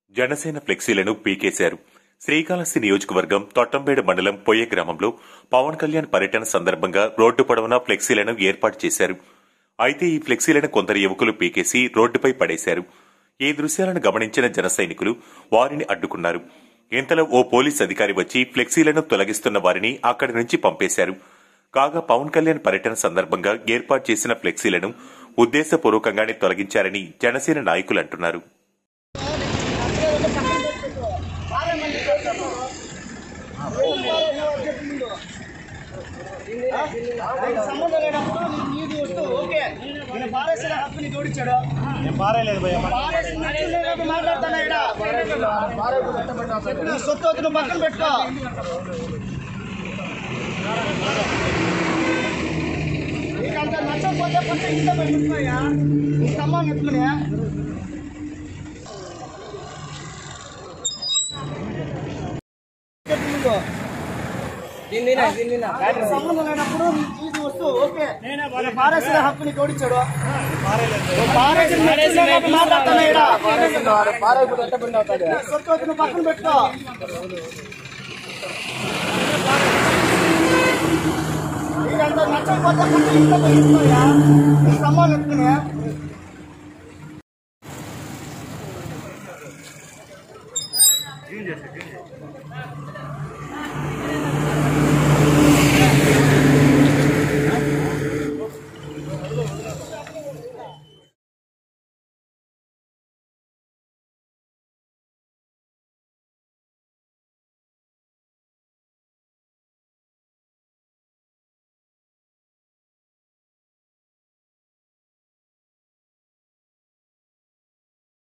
జనసేన ఫ్లెక్సీలను పీకేశారు శ్రీకాళహస్తి నియోజకవర్గం తొట్టంబేడు మండలం పొయ్య గ్రామంలో పవన్ కళ్యాణ్ పర్యటన సందర్భంగా రోడ్డు పొడవునా ఫ్లెక్సీలను ఏర్పాటు చేశారు అయితే ఈ ఫ్లెక్సీలను కొందరు యువకులు పీకేసి రోడ్డుపై పడేశారు ఈ దృశ్యాలను గమనించిన జన సైనికులు వారిని అడ్డుకున్నారు ఇంతలో ఓ పోలీస్ అధికారి వచ్చి ఫ్లెక్సీలను తొలగిస్తున్న వారిని అక్కడి నుంచి పంపేశారు కాగా పవన్ కళ్యాణ్ పర్యటన సందర్భంగా ఏర్పాటు చేసిన ఫ్లెక్సీలను ఉద్దేశపూర్వకంగానే తొలగించారని జనసేన నాయకులు అంటున్నారు దానికి సంబంధం లేనప్పుడు నీది వస్తూ ఓకే నేను పారేసిన హక్కు నీకు ఎవడిచ్చాడు నేను పారేయలేదు భయ్య పారేసిన హక్కు లేనప్పుడు మాట్లాడతాను ఇక్కడ నీ సొత్తు వద్దు నువ్వు పక్కన పెట్టుకో నీకు అంత నచ్చకపోతే పక్క ఇంట్లో పెట్టుకున్నాయా నీ స్తంభాన్ని ఎత్తుకునే దానికి సంబంధం లేనప్పుడు నీది వస్తూ ఓకే నేను పారేసిన హక్కు నీకు ఎవడిచ్చాడు పారేసిన హక్కు లేనప్పుడు మాట్లాడతాను ఇక్కడ సొత్తు వద్దు నువ్వు పక్కన పెట్టుకో నీకంత నచ్చకపోతే పక్క ఇంట్లో పెట్టుకున్నాయా నీ స్తంభాన్ని ఎత్తుకునే